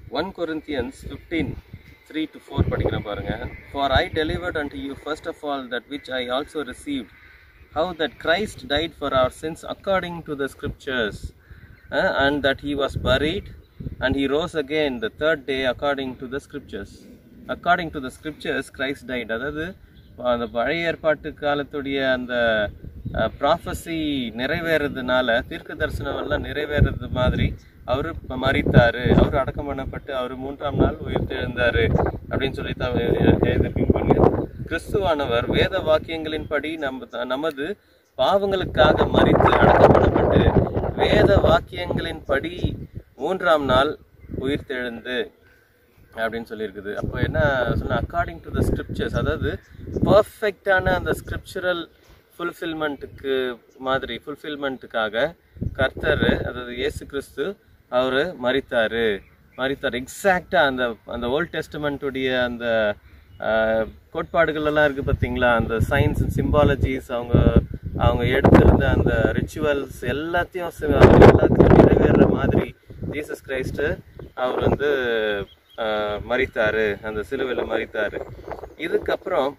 One Corinthians fifteen three to four படிக்கிறேன் பாருங்க for I delivered and you first of all that which I also received how that Christ died for our sins according to the scriptures, uh, and that he was buried, and he rose again the third day according to the scriptures. According to the scriptures, Christ died. அதாவது அந்த பழைய ஏற்பாட்டு காலத்துடைய அந்த prophecy நிறைவேறதுனால தீர்க்க தரிசனம் எல்லாம் நிறைவேறது மாதிரி அவர் மறித்தாரு அவர் அடக்கம் பண்ணப்பட்டு அவர் மூன்றாம் நாள் உயிர்த்தெழுந்தாரு அப்படின்னு சொல்லி தான் எழுதிருப்பீங்க கிறிஸ்துவானவர் வேத வாக்கியங்களின்படி நம்ம நமது பாவங்களுக்காக மறித்து அடக்கம் பண்ணப்பட்டு வேத வாக்கியங்களின்படி மூன்றாம் நாள் உயிர்த்தெழுந்து அப்படின்னு சொல்லியிருக்குது அப்போ என்ன சொன்ன அக்கார்டிங் டு த ஸ்கிரிப்சர்ஸ் அதாவது பர்ஃபெக்டான அந்த ஸ்கிரிப்சுரல் ஃபுல்ஃபில்மெண்ட்டுக்கு மாதிரி ஃபுல்ஃபில்மெண்ட்டுக்காக கர்த்தர் அதாவது இயேசு கிறிஸ்து அவர் மறித்தார் மறித்தார் எக்ஸாக்டாக அந்த அந்த ஓல்ட் டெஸ்டமெண்ட்டுடைய அந்த ஆஹ், கோட்பாடுகள் எல்லாம் இருக்குது பார்த்தீங்களா அந்த சயின்ஸ் அண்ட் சிம்பாலஜிஸ் அவங்க அவங்க எடுத்திருந்த அந்த ரிச்சுவல்ஸ் எல்லாத்தையும் சி- எல்லாத்தையும் நிறைவேற மாதிரி ஜீசஸ் கிரைஸ்ட்டு அவர் வந்து ஆஹ், மரித்தாரு அந்த சிலுவையில் மரித்தாரு இதுக்கப்புறம்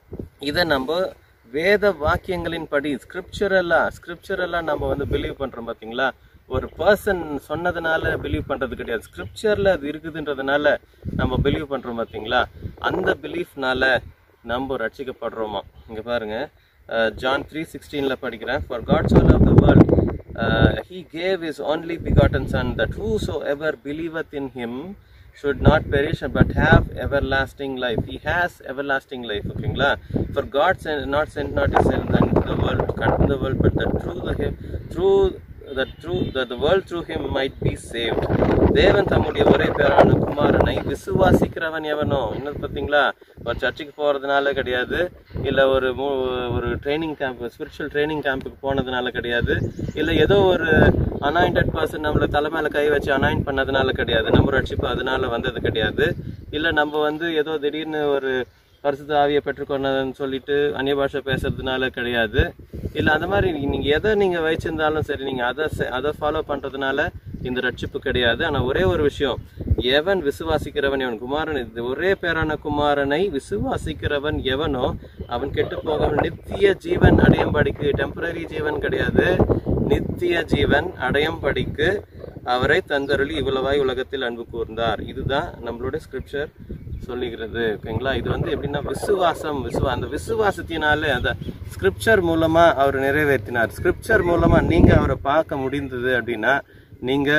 இதை நம்ம வேத வாக்கியங்களின் படி ஸ்கிரிப்சரெல்லாம் ஸ்கிரிப்சரெல்லாம் நம்ம வந்து பிலீவ் பண்ணுறோம் பார்த்தீங்களா ஒரு பர்சன் சொன்னதுனால பிலீவ் பண்ணுறது கிடையாது ஸ்கிரிப்சரில் அது இருக்குதுன்றதுனால நம்ம பிலீவ் பண்ணுறோம் பார்த்தீங்களா அந்த பிலீஃப்னால நம்ம ரட்சிக்கப்படுறோமா இங்கே பாருங்க ஜான் த்ரீ சிக்ஸ்டீனில் படிக்கிறேன் for God so loved the world uh, he gave his only begotten son that whosoever believeth in him should not perish but have everlasting life he has everlasting life ஓகேங்களா for god sent not sent not his son into the world to condemn the world but that through the him through that through that the world through him might be saved தேவன் தம்முடைய ஒரே பேரான குமாரனை விசுவாசிக்கிறவன் எவனோ இன்னும் பார்த்தீங்களா ஒரு சர்ச்சுக்கு போகிறதுனால கிடையாது இல்லை ஒரு மூ- ஒரு ட்ரைனிங் கேம்ப் ஸ்பிரிச்சுவல் ட்ரைனிங் கேம்புக்கு போனதுனால கிடையாது இல்லை ஏதோ ஒரு அனாயிண்டட் பர்சன் நம்மளை தலை மேல கை வச்சு அனாயின் பண்ணதுனால கிடையாது நம்ம ரட்சிப்பு அதனால வந்தது கிடையாது இல்லை நம்ம வந்து ஏதோ திடீர்னு ஒரு பரிசுத்த ஆவியை பெற்றுக்கொண்டதுன்னு சொல்லிட்டு அந்நிய பாஷை பேசுறதுனால கிடையாது இல்லை அந்த மாதிரி நீங்கள் எதை நீங்கள் வச்சிருந்தாலும் சரி நீங்கள் அதை செ- அதை ஃபாலோ பண்ணுறதுனால இந்த ரட்சிப்பு கிடையாது ஆனால் ஒரே ஒரு விஷயம் எவன் விசுவாசிக்கிறவன் எவன் குமாரன் இது ஒரே பேரான குமாரனை விசுவாசிக்கிறவன் எவனோ அவன் கெட்டு போகவன் நித்திய ஜீவன் அடையும்படிக்கு டெம்பரரி ஜீவன் கிடையாது நித்திய ஜீவன் அடையும்படிக்கு அவரை தந்தருளி இவ்வளவாய் உலகத்தில் அன்பு கூர்ந்தார் இதுதான் நம்மளுடைய ஸ்கிரிப்சர் சொல்லுகிறது ஓகேங்களா இது வந்து எப்படின்னா விசுவாசம் விசுவா அந்த விசுவாசத்தினால அந்த ஸ்கிரிப்சர் மூலமா அவர் நிறைவேற்றினார் ஸ்கிரிப்சர் மூலமா நீங்க அவரை பார்க்க முடிந்தது அப்படின்னா நீங்க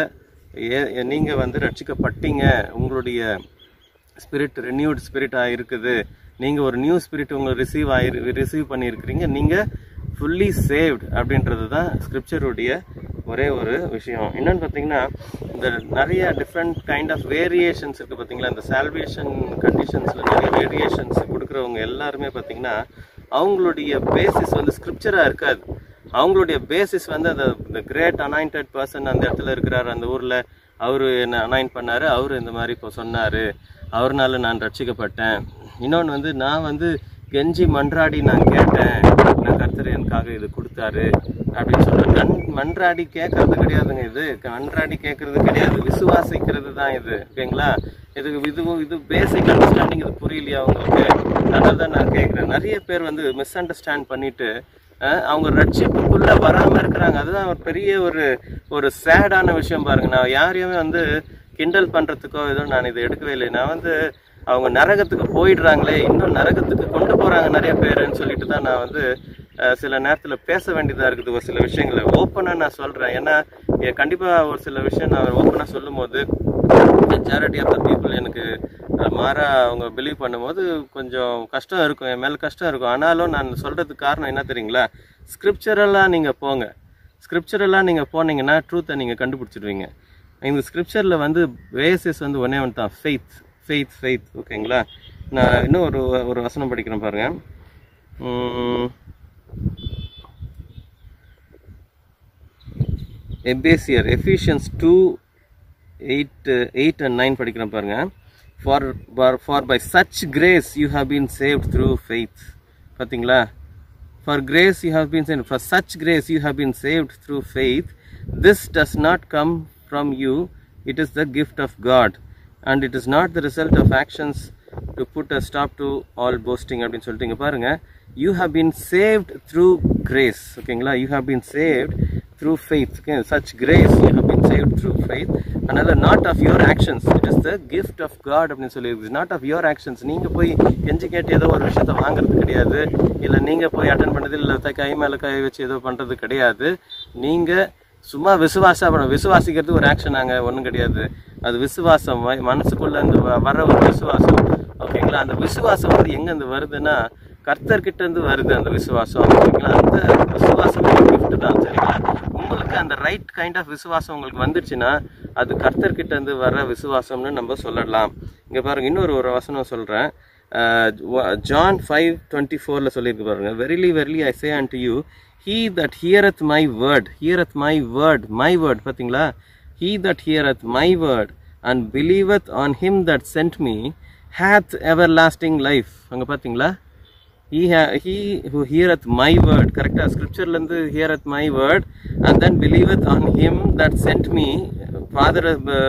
ஏ- நீங்க வந்து ரட்சிக்கப்பட்டீங்க உங்களுடைய ஸ்பிரிட் ரெனியூட் ஸ்பிரிட்டாக இருக்குது நீங்கள் ஒரு நியூ ஸ்பிரிட் உங்களை ரிசீவ் ஆகி ரிசீவ் பண்ணியிருக்கிறீங்க நீங்கள் ஃபுல்லி சேவ்ட் அப்படின்றது தான் ஸ்கிரிப்சருடைய ஒரே ஒரு விஷயம் என்னன்னு பார்த்தீங்கன்னா இந்த நிறைய டிஃப்ரெண்ட் கைண்ட் ஆஃப் வேரியேஷன்ஸ் இருக்குது பார்த்தீங்களா இந்த சால்வேஷன் கண்டிஷன்ஸில் நிறைய வேரியேஷன்ஸ் கொடுக்குறவங்க எல்லாருமே பார்த்தீங்கன்னா அவங்களுடைய பேசிஸ் வந்து ஸ்கிரிப்சராக இருக்காது அவங்களுடைய பேசிஸ் வந்து அந்த கிரேட் அனாயிண்டட் பர்சன் அந்த இடத்துல இருக்கிறார் அந்த ஊரில் அவர் என்ன அனாயின் பண்ணாரு அவர் இந்த மாதிரி இப்போ சொன்னார் அவர்னால நான் ரட்சிக்கப்பட்டேன் இன்னொன்று வந்து நான் வந்து கெஞ்சி மன்றாடி நான் கேட்டேன் நான் கர்த்தர் எனக்காக இது கொடுத்தாரு அப்படின்னு சொல்றேன் நன் மன்றாடி கேட்கறது கிடையாதுங்க இது மன்றாடி கேட்கறது கிடையாது விசுவாசிக்கிறது தான் இது ஓகேங்களா இது இது இது பேசிக் அண்டர்ஸ்டாண்டிங் இது புரியலையா உங்களுக்கு அதனால தான் நான் கேட்குறேன் நிறைய பேர் வந்து மிஸ் அண்டர்ஸ்டாண்ட் பண்ணிட்டு அஹ், அவங்க ரட்சிப்புக்குள்ள வராம இருக்கிறாங்க அதுதான் ஒரு பெரிய ஒரு ஒரு சேடான விஷயம் பாருங்க நான் யாரையுமே வந்து கிண்டல் பண்றதுக்கோ ஏதோ நான் இதை எடுக்கவே இல்லை நான் வந்து அவங்க நரகத்துக்கு போயிடுறாங்களே இன்னும் நரகத்துக்கு கொண்டு போறாங்க நிறைய பேருன்னு சொல்லிட்டு தான் நான் வந்து அஹ், சில நேரத்துல பேச வேண்டியதா இருக்குது ஒரு சில விஷயங்களை ஓப்பனா நான் சொல்றேன் ஏன்னா எ- கண்டிப்பா ஒரு சில விஷயம் நான் ஓப்பனா சொல்லும் போது மெஜாரிட்டி ஆஃப் த பீப்புள் எனக்கு அஹ், மாறா அவங்க பிலீவ் பண்ணும்போது கொஞ்சம் கஷ்டம் இருக்கும் என் மேல கஷ்டம் இருக்கும் ஆனாலும் நான் சொல்றதுக்கு காரணம் என்ன தெரியுங்களா ஸ்கிரிப்சரெல்லாம் நீங்க போங்க ஸ்கிரிப்சரெல்லாம் நீங்க போனீங்கன்னா ட்ரூத்தை நீங்க கண்டுபிடிச்சிடுவீங்க இந்த ஸ்கிரிப்சரில் வந்து பேசிஸ் வந்து ஒன்னே ஒன்று தான் ஃபெய்த் ஃபெய்த் ஃபெய்த் ஓகேங்களா நான் இன்னும் ஒரு ஒரு வசனம் படிக்கிறேன் பாருங்க உம், எபேசியர் Ephesians two eight eight and nine படிக்கிறேன் பாருங்க for for by such grace you have been saved through faith பார்த்தீங்களா for grace you have been save for such grace you have been saved through faith this does not come from you it is the gift of God and it is not the result of actions to put a stop to all boasting அப்படின்னு சொல்லிட்டு இங்கே பாருங்க you have been saved through grace ஓகேங்களா you have been saved through faith. Okay, such grace you have been saved through faith. Another not of your actions. It is the gift of God அப்படின்னு சொல்லி it's not of your actions நீங்க போய் கெஞ்சி கேட்டு ஏதோ ஒரு விஷயத்த வாங்குறது கிடையாது இல்ல நீங்க போய் அட்டன் பண்ணது இல்ல த- கை மேல கை வச்சு ஏதோ பண்றது கிடையாது நீங்க சும்மா விசுவாசம் விசுவாசிக்கிறது ஒரு ஆக்ஷன் நாங்க ஒண்ணும் கிடையாது அது விசுவாசம் வ- மனசுக்குள்ள இருந்து வ- வர்ற ஒரு விசுவாசம் ஓகேங்களா அந்த விசுவாசம் வந்து எங்க இருந்து வருதுன்னா கர்த்தர்கிட்ட இருந்து வருது அந்த விசுவாசம் ஓகேங்களா அந்த விசுவாசம் gift தான் சரிங்களா உங்களுக்கு அந்த ரைட் கைண்ட் ஆஃப் விசுவாசம் உங்களுக்கு வந்துடுச்சுன்னா அது கர்த்தர்கிட்ட இருந்து வர விசுவாசம்னு நம்ம சொல்லலாம் இங்க பாருங்க இன்னொரு ஒரு வசனம் சொல்றேன் ஜான் ஃபைவ் டுவெண்ட்டி ஃபோரில் சொல்லியிருக்கு பாருங்க verily verily I say and you he that heareth my word heareth my word my word பார்த்தீங்களா he that heareth my word and believeth on him that sent me hath everlasting life அங்கே பார்த்தீங்களா he ha- he who heareth my word கரெக்டா ஸ்கிரிப்சர்ல இருந்து heareth my word and then believeth on him that sent me father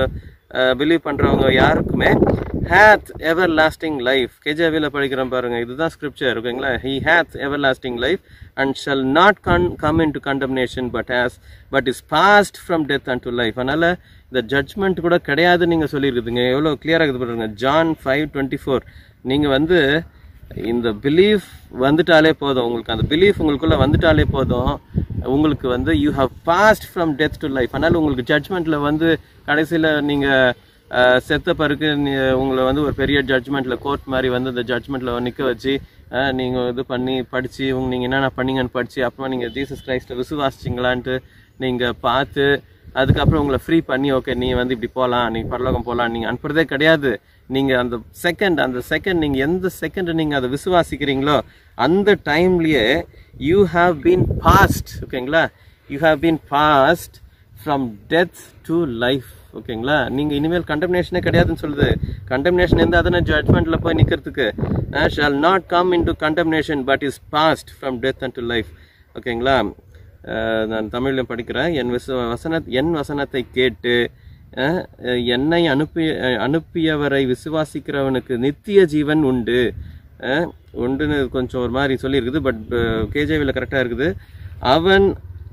believe பண்றவங்க யாருக்குமே hath everlasting life கேஜாவில படிக்கிறோம் பாருங்க இதுதான் scripture ஓகேங்களா he hath everlasting life and shall not con- come into condemnation but has but is passed from death unto life அதனால இந்த judgement கூட கிடையாது நீங்க சொல்லியிருக்குதுங்க எவ்வளவு கிளியரா இருக்குது பாருங்க ஜான் ஃபைவ் டுவெண்ட்டி ஃபோர் நீங்க வந்து இந்த பிலீஃப் வந்துட்டாலே போதும் உங்களுக்கு அந்த பிலீஃப் உங்களுக்குள்ள வந்துட்டாலே போதும் உங்களுக்கு வந்து you have passed from death to life அதனால உங்களுக்கு ஜட்ஜ்மெண்ட்ல வந்து கடைசியில் நீங்க அஹ், செத்த பிறகு நீ- உங்களை வந்து ஒரு பெரிய ஜட்ஜ்மெண்ட்ல கோர்ட் மாதிரி வந்து அந்த ஜட்ஜ்மெண்ட்ல நிக்க வச்சு அஹ், நீங்க இது பண்ணி படிச்சு உங்க நீங்க என்னென்ன பண்ணீங்கன்னு படிச்சு அப்புறமா நீங்க ஜீசஸ் கிரைஸ்ட விசுவாசிச்சிங்களான்ட்டு நீங்க பார்த்து அதுக்கப்புறம் உங்களை ஃப்ரீ பண்ணி ஓகே நீ வந்து இப்படி போகலாம் நீ பரலோகம் போகலாம் நீங்க அனுப்புறதே கிடையாது நீங்க அந்த செகண்ட் அந்த செகண்ட் நீங்க எந்த செகண்ட் நீங்க அதை விசுவாசிக்கிறீங்களோ அந்த டைம்லயே யூ ஹாவ் பீன் பாஸ்ட் ஓகேங்களா you have been passed from death to life ஓகேங்களா நீங்க இனிமேல் கண்டம்னேஷனே கிடையாதுன்னு சொல்லுது கண்டம்னேஷன் எந்த அதன ஜட்மெண்ட்ல போய் நிக்கிறதுக்கு shall not come into condemnation but is passed from death and to life ஓகேங்களா அஹ் நான் தமிழில் படிக்கிறேன் என் விச வசன என் வசனத்தை கேட்டு அஹ், என்னை அனுப்பி அஹ், அனுப்பியவரை விசுவாசிக்கிறவனுக்கு நித்திய ஜீவன் உண்டு அஹ், உண்டுன்னு கொஞ்சம் ஒரு மாதிரி சொல்லியிருக்குது பட் கேஜேவியில் கரெக்டாக இருக்குது அவன்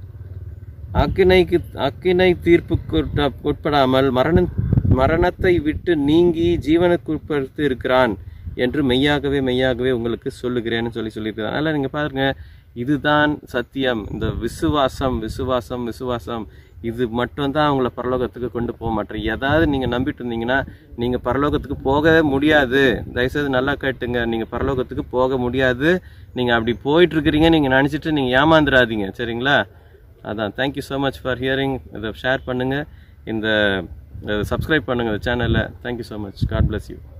அக்கினைக்கு அக்கினை தீர்ப்புக்கு உட்ப- உட்படாமல் மரண மரணத்தை விட்டு நீங்கி ஜீவனுக்கு உட்படுத்தி இருக்கிறான் என்று மெய்யாகவே மெய்யாகவே உங்களுக்கு சொல்லுகிறேன்னு சொல்லி சொல்லியிருக்கிறார் அதனால நீங்க பாருங்க இதுதான் சத்தியம் இந்த விசுவாசம் விசுவாசம் விசுவாசம் இது மட்டும்தான் உங்களை பரலோகத்துக்கு கொண்டு போக மாட்டேன் ஏதாவது நீங்க நம்பிட்டு இருந்தீங்கன்னா நீங்க பரலோகத்துக்கு போகவே முடியாது தயவுசெய்து நல்லா கேட்டுங்க நீங்க பரலோகத்துக்கு போக முடியாது நீங்க அப்படி போயிட்டு இருக்கிறீங்க நீங்க நினைச்சிட்டு நீங்க ஏமாந்துடாதீங்க சரிங்களா அதான் thank you so much for hearing இதை ஷேர் பண்ணுங்கள் இந்த சப்ஸ்கிரைப் பண்ணுங்கள் இந்த சேனலில் thank you so much God bless you